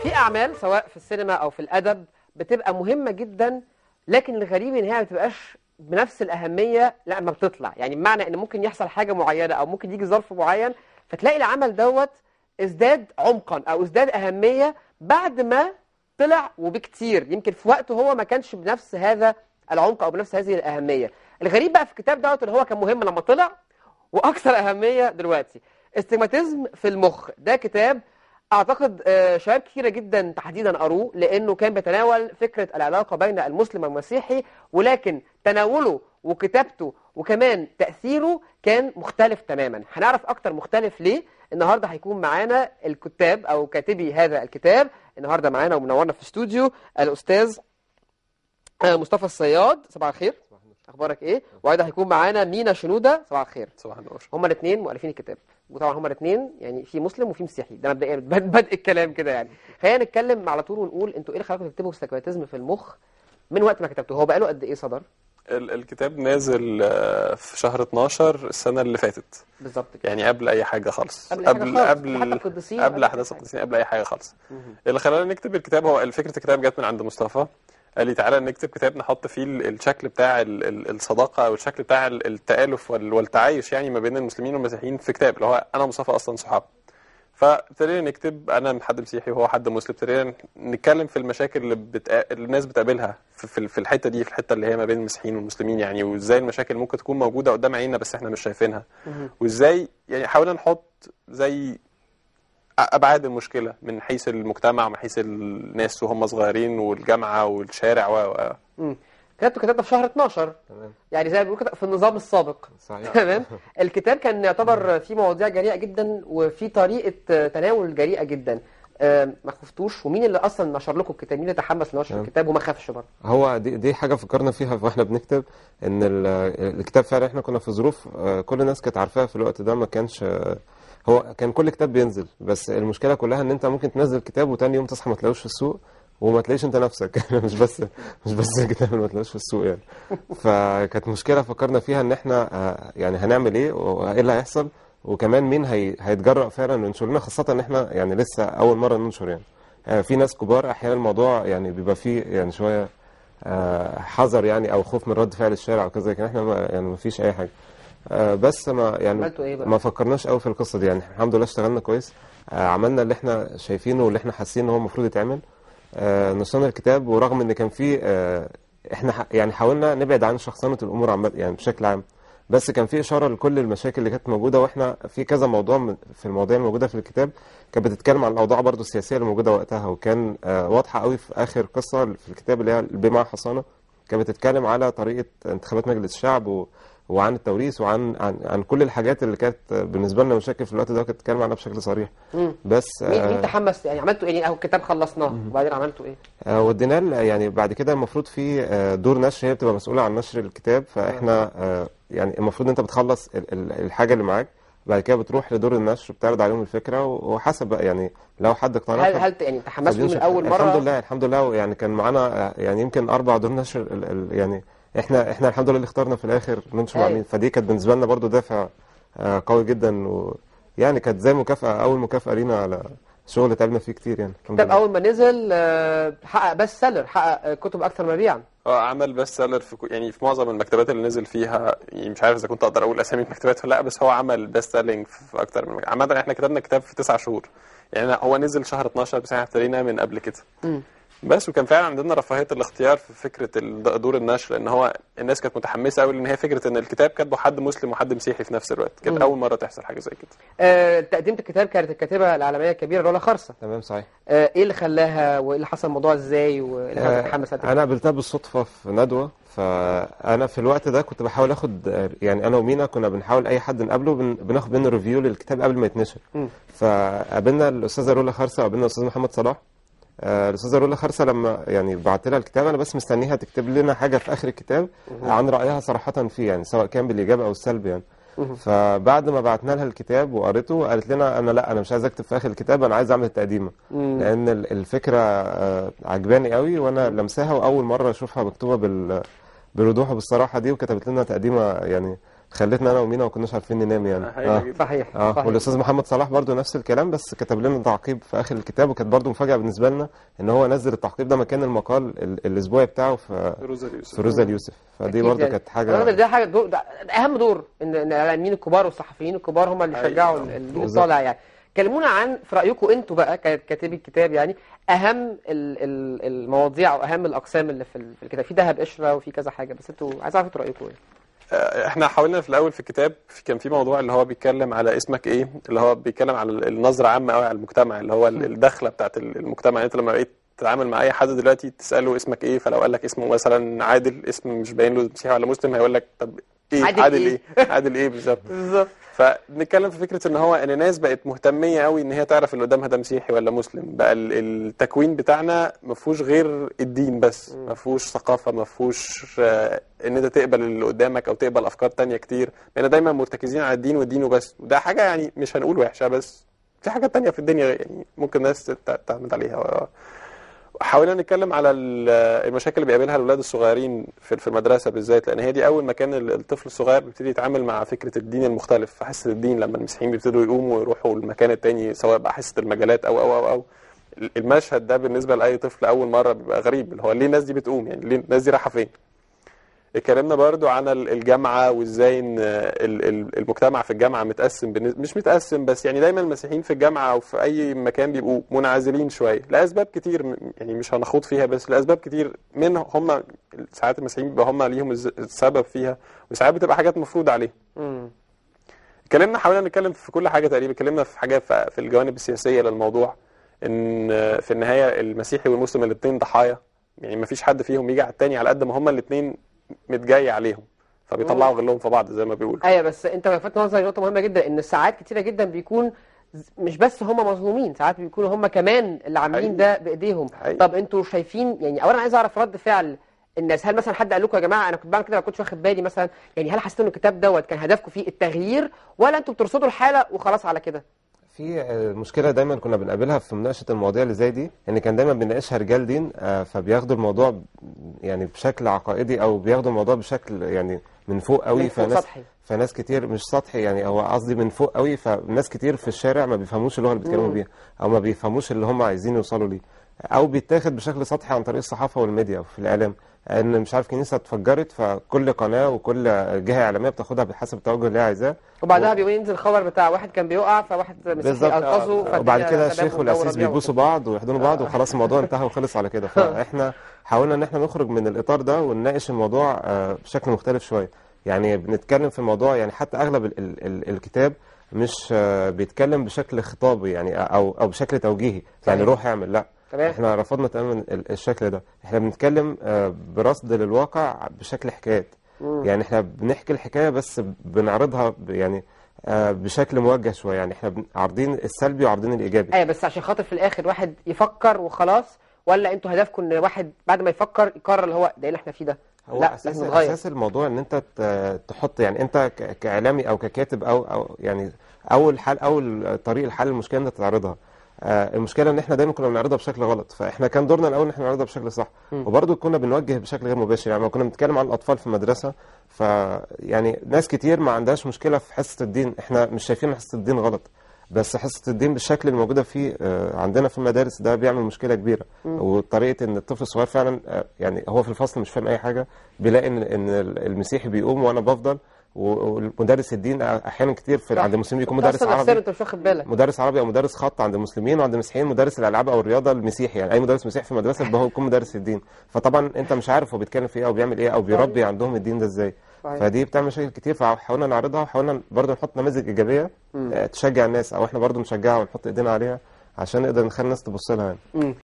في اعمال سواء في السينما او في الادب بتبقى مهمه جدا لكن الغريب ان هي ما بتبقاش بنفس الاهميه لما بتطلع يعني بمعنى ان ممكن يحصل حاجه معينه او ممكن يجي ظرف معين فتلاقي العمل دوت ازداد عمقا او ازداد اهميه بعد ما طلع وبكتير يمكن في وقته هو ما كانش بنفس هذا العمق او بنفس هذه الاهميه الغريب بقى في الكتاب دوت اللي هو كان مهم لما طلع واكثر اهميه دلوقتي استجماتيزم في المخ ده كتاب اعتقد آه، شباب كثيره جدا تحديدا قروه لانه كان بيتناول فكره العلاقه بين المسلم والمسيحي ولكن تناوله وكتابته وكمان تاثيره كان مختلف تماما هنعرف اكتر مختلف ليه النهارده هيكون معانا الكتاب او كاتبي هذا الكتاب النهارده معانا ومنورنا في الاستوديو الاستاذ آه، مصطفى الصياد صباح الخير اخبارك ايه وايضا هيكون معانا مينا شنوده صباح الخير صباح النور هما الاثنين مؤلفين الكتاب وطبعا هما الاثنين يعني في مسلم وفي مسيحي ده مبدئيا بد- بدء الكلام كده يعني خلينا نتكلم على طول ونقول انتوا ايه اللي خلاكم تكتبوا استجماتيزم في المخ من وقت ما كتبته هو بقاله قد ايه صدر ال- الكتاب نازل آه، في شهر 12 السنة اللي فاتت بالظبط كده يعني قبل أي حاجة خالص قبل أي حاجة خالص. قبل حتى القديسين قبل قبل أحداث أي حاجة. القديسين قبل أي حاجة خالص مهم. اللي خلانا نكتب الكتاب هو فكرة الكتاب جت من عند مصطفى قال لي تعالى نكتب كتاب نحط فيه ال- الشكل بتاع ال- ال- الصداقة أو الشكل بتاع ال- التآلف وال- والتعايش يعني ما بين المسلمين والمسيحيين في كتاب اللي هو أنا ومصطفى أصلا صحاب فابتدينا نكتب انا حد مسيحي وهو حد مسلم ابتدينا نتكلم في المشاكل اللي بتقا... اللي الناس بتقابلها في في في الحته دي في الحته اللي هي ما بين المسيحيين والمسلمين يعني وازاي المشاكل ممكن تكون موجوده قدام عيننا بس احنا مش شايفينها مهم. وازاي يعني حاولنا نحط زي ابعاد المشكله من حيث المجتمع ومن حيث الناس وهم صغيرين والجامعه والشارع و و- مم. كتبته كتاب ده في شهر 12 تمام يعني زي ما بيقولوا كده في النظام السابق صحيح تمام الكتاب كان يعتبر فيه مواضيع جريئه جدا وفي طريقه تناول جريئه جدا آه، ما خفتوش ومين اللي اصلا نشر لكم الكتاب مين اللي تحمس لنشر تمام. الكتاب وما خافش برضه هو دي, دي حاجه فكرنا فيها واحنا بنكتب ان ال- الكتاب فعلا احنا كنا في ظروف آه، كل الناس كانت عارفاها في الوقت ده ما كانش آه، هو كان كل كتاب بينزل بس المشكله كلها ان انت ممكن تنزل كتاب وتاني يوم تصحى ما تلاقوش في السوق وما تلاقيش انت نفسك مش بس مش بس الكتاب اللي ما تلاقوش في السوق يعني فكانت مشكله فكرنا فيها ان احنا آه، يعني هنعمل ايه وايه اللي هيحصل وكمان مين هي هيتجرأ فعلا ينشر لنا خاصه ان احنا يعني لسه اول مره ننشر يعني آه، في ناس كبار احيانا الموضوع يعني بيبقى فيه يعني شويه آه، حذر يعني او خوف من رد فعل الشارع وكذا لكن احنا ما يعني ما فيش اي حاجه آه، بس ما يعني عملتوا ايه بقى؟ ما فكرناش قوي في القصه دي يعني الحمد لله اشتغلنا كويس آه، عملنا اللي احنا شايفينه واللي احنا حاسين ان هو المفروض يتعمل آه، نشرنا الكتاب ورغم ان كان فيه آه، احنا ح- يعني حاولنا نبعد عن شخصنه الامور عامه يعني بشكل عام بس كان في اشاره لكل المشاكل اللي كانت موجوده واحنا في كذا موضوع من- في المواضيع الموجوده في الكتاب كانت بتتكلم عن الاوضاع برضو السياسيه اللي موجوده وقتها وكان آه، واضحه قوي في اخر قصه في الكتاب اللي هي بمع حصانه كانت بتتكلم على طريقه انتخابات مجلس الشعب و وعن التوريث وعن عن, عن كل الحاجات اللي كانت بالنسبه لنا مشاكل في الوقت ده كانت بتتكلم عنها بشكل صريح مم. بس مين آه، مين تحمس يعني عملتوا ايه اهو الكتاب خلصناه وبعدين عملتوا ايه آه، وديناه ل- يعني بعد كده المفروض في آه، دور نشر هي بتبقى مسؤولة عن نشر الكتاب فاحنا آه، يعني المفروض انت بتخلص ال- ال- الحاجة اللي معاك بعد كده بتروح لدور النشر بتعرض عليهم الفكرة و- وحسب بقى يعني لو حد اقتنع هل ف- هل يعني تحمستوا من فبينشر. اول مره الحمد لله الحمد لله يعني كان معانا آه، يعني يمكن اربع دور نشر ال- ال- يعني احنا احنا الحمد لله اللي اخترنا في الاخر ننشر مع أيوة. مين فدي كانت بالنسبة لنا برضو دافع آه، قوي جدا ويعني كانت زي مكافأة اول مكافأة لينا على شغل تعبنا فيه كتير يعني الحمد الكتاب لله اول ما نزل آه، حقق بس سيلر حقق آه، كتب اكثر مبيعا اه عمل بيست سيلر في كو- يعني في معظم المكتبات اللي نزل فيها يعني مش عارف اذا كنت اقدر اقول اسامي المكتبات ولا لا بس هو عمل بيست سيلينج في اكتر من مكتبة. عامه احنا كتبنا كتاب في تسع شهور يعني هو نزل شهر 12 بس احنا ابتدينا من قبل كده مم. بس وكان فعلا عندنا رفاهيه الاختيار في فكره ال- دور النشر لان هو الناس كانت متحمسه قوي لان هي فكره ان الكتاب كاتبه حد مسلم وحد مسيحي في نفس الوقت كانت مم. اول مره تحصل حاجه زي كده آه، تقديمة الكتاب كانت الكاتبه العالميه الكبيره رولا خرصه تمام صحيح آه، ايه اللي خلاها وايه اللي حصل الموضوع ازاي وايه اللي خلاها تتحمس آه، انا قابلتها بالصدفه في ندوه فانا في الوقت ده كنت بحاول اخد آه، يعني انا ومينا كنا بنحاول اي حد نقابله بن- بناخد منه ريفيو للكتاب قبل ما يتنشر مم. فقابلنا الاستاذه رولا خرسه وقابلنا الاستاذ محمد صلاح آه، الاستاذه رولا خرسه لما يعني بعت لها الكتاب انا بس مستنيها تكتب لنا حاجه في اخر الكتاب عن رايها صراحه فيه يعني سواء كان بالايجاب او السلب يعني مهم. فبعد ما بعتنا لها الكتاب وقريته قالت لنا انا لا انا مش عايز اكتب في اخر الكتاب انا عايز اعمل التقديمه مم. لان ال- الفكره آه، عجباني قوي وانا لمساها واول مره اشوفها مكتوبه بال بالوضوح وبالصراحه دي وكتبت لنا تقديمه يعني خلتنا انا ومينا ما كناش عارفين ننام يعني حقيقة اه جدا. صحيح اه صحيح. والاستاذ محمد صلاح برضو نفس الكلام بس كتب لنا تعقيب في اخر الكتاب وكانت برضو مفاجاه بالنسبه لنا ان هو نزل التعقيب ده مكان المقال ال- الاسبوعي بتاعه في فيروز اليوسف في روزا اليوسف فدي أكيد برضو يعني. كانت الراجل حاجه ده حاجه دور ده اهم دور ان ان الاعلاميين الكبار والصحفيين الكبار هم اللي حقيقي. يشجعوا ال- الجيل بالظبط. الطالع يعني كلمونا عن في رايكم انتوا بقى ك- كاتبي الكتاب يعني اهم ال- ال- المواضيع او اهم الاقسام اللي في ال- في الكتاب في ذهب قشره وفي كذا حاجه بس انتوا عايز اعرف انتوا رايكم ايه آه، احنا حاولنا في الاول في الكتاب في كان في موضوع اللي هو بيتكلم على اسمك ايه اللي هو بيتكلم على ال- النظره عامه قوي على المجتمع اللي هو ال- الدخله بتاعت ال- المجتمع يعني انت لما بقيت تتعامل مع اي حد دلوقتي تساله اسمك ايه فلو قال لك اسمه مثلا عادل اسم مش باين له مسيحي ولا مسلم هيقول لك طب ايه عادل عادل إيه؟ ايه عادل ايه بالظبط بالظبط فبنتكلم في فكره ان هو ان الناس بقت مهتميه قوي ان هي تعرف اللي قدامها ده مسيحي ولا مسلم بقى ال- التكوين بتاعنا ما فيهوش غير الدين بس ما فيهوش ثقافه ما فيهوش آه، ان انت تقبل اللي قدامك او تقبل افكار تانية كتير بقينا دايما مرتكزين على الدين والدين وبس وده حاجه يعني مش هنقول وحشه بس في حاجات تانية في الدنيا يعني ممكن الناس تت- تعتمد عليها حاولنا نتكلم على ال- المشاكل اللي بيقابلها الاولاد الصغيرين في في المدرسه بالذات لان هي دي اول مكان ال- الطفل الصغير بيبتدي يتعامل مع فكره الدين المختلف في حصه الدين لما المسيحيين بيبتدوا يقوموا ويروحوا المكان التاني سواء بقى حصه المجالات او او او او المشهد ده بالنسبه لاي طفل اول مره بيبقى غريب اللي هو ليه الناس دي بتقوم يعني ليه الناس دي رايحه فين اتكلمنا برضو عن ال- الجامعة وازاي ان ال- ال- المجتمع في الجامعة متقسم بالنسبة مش متقسم بس يعني دايما المسيحيين في الجامعة او في اي مكان بيبقوا منعزلين شوية لاسباب كتير م- يعني مش هنخوض فيها بس لاسباب كتير منهم هم ساعات المسيحيين بيبقى هم ليهم الز- السبب فيها وساعات بتبقى حاجات مفروض عليهم مم. اتكلمنا حاولنا نتكلم في كل حاجه تقريبا اتكلمنا في حاجات في في الجوانب السياسيه للموضوع ان في النهايه المسيحي والمسلم الاثنين ضحايا يعني ما فيش حد فيهم يجي على التاني على قد ما هما الاثنين متجاي عليهم فبيطلعوا غلهم في بعض زي ما بيقولوا ايوه بس انت لفت نظري نقطه مهمه جدا ان ساعات كتيره جدا بيكون ز- مش بس هم مظلومين ساعات بيكونوا هم كمان اللي عاملين حقيقي. ده بايديهم حقيقي. طب انتوا شايفين يعني اولا عايز اعرف رد فعل الناس هل مثلا حد قال لكم يا جماعه انا كنت بعمل كده ما كنتش واخد بالي مثلا يعني هل حسيتوا ان الكتاب دوت كان هدفكم فيه التغيير ولا انتوا بترصدوا الحاله وخلاص على كده في آه، مشكله دايما كنا بنقابلها في مناقشه المواضيع اللي زي دي ان كان دايما بنناقشها رجال دين آه، فبياخدوا الموضوع ب- يعني بشكل عقائدي او بياخدوا الموضوع بشكل يعني من فوق قوي من فوق فناس سطحي. فناس كتير مش سطحي يعني هو قصدي من فوق قوي فناس كتير في الشارع ما بيفهموش اللغه اللي بيتكلموا بيها او ما بيفهموش اللي هم عايزين يوصلوا ليه او بيتاخد بشكل سطحي عن طريق الصحافه والميديا وفي الاعلام ان مش عارف كنيسه اتفجرت فكل قناه وكل جهه اعلاميه بتاخدها بحسب التوجه اللي هي عايزاه وبعدها بيقول ينزل خبر بتاع واحد كان بيقع فواحد مسيحي بالظبط انقذه وبعد فالدنيا كده تمام الشيخ والجو والاسيس ربيع بيبوسوا بعض ويحضنوا بعض وخلاص الموضوع انتهى وخلص على كده فاحنا حاولنا ان احنا نخرج من الاطار ده ونناقش الموضوع آه، بشكل مختلف شويه يعني بنتكلم في الموضوع يعني حتى اغلب ال ال ال الكتاب مش آه، بيتكلم بشكل خطابي يعني او او بشكل توجيهي يعني صحيح. روح اعمل لا تمام. احنا رفضنا تماما ال- الشكل ده احنا بنتكلم آه، برصد للواقع بشكل حكايات يعني احنا بنحكي الحكايه بس بنعرضها ب- يعني آه، بشكل موجه شويه يعني احنا بن- عارضين السلبي وعارضين الايجابي ايوه بس عشان خاطر في الاخر واحد يفكر وخلاص ولا انتوا هدفكم ان واحد بعد ما يفكر يقرر اللي هو ده إيه اللي احنا فيه ده هو لا اساس لازم نتغير اساس الموضوع ان انت ت- تحط يعني انت ك- كاعلامي او ككاتب او او يعني اول حل اول طريق لحل المشكله ان انت تعرضها آه، المشكله ان احنا دايما كنا بنعرضها بشكل غلط فاحنا كان دورنا الاول ان احنا نعرضها بشكل صح وبرضه كنا بنوجه بشكل غير مباشر يعني لما كنا بنتكلم عن الاطفال في المدرسه ف يعني ناس كتير ما عندهاش مشكله في حصه الدين احنا مش شايفين إن حصه الدين غلط بس حصه الدين بالشكل اللي موجوده فيه آه، عندنا في المدارس ده بيعمل مشكله كبيره وطريقه ان الطفل الصغير فعلا آه، يعني هو في الفصل مش فاهم اي حاجه بيلاقي ان ان المسيحي بيقوم وانا بفضل و- والمدرس الدين احيانا كتير في صح. عند المسلمين يكون مدرس أصلاً نفسيا عربي انت مش واخد بالك مدرس عربي او مدرس خط عند المسلمين وعند المسيحيين مدرس الالعاب او الرياضه المسيحي يعني اي مدرس مسيحي في المدرسه يبقى هو يكون مدرس الدين فطبعا انت مش عارف هو بيتكلم في ايه او بيعمل ايه او بيربي عندهم الدين ده ازاي صحيح. فدي بتعمل مشاكل كتير فحاولنا نعرضها وحاولنا برضه نحط نماذج ايجابيه آه، تشجع الناس او احنا برضه نشجعها ونحط ايدينا عليها عشان نقدر نخلي الناس تبص لها يعني مم.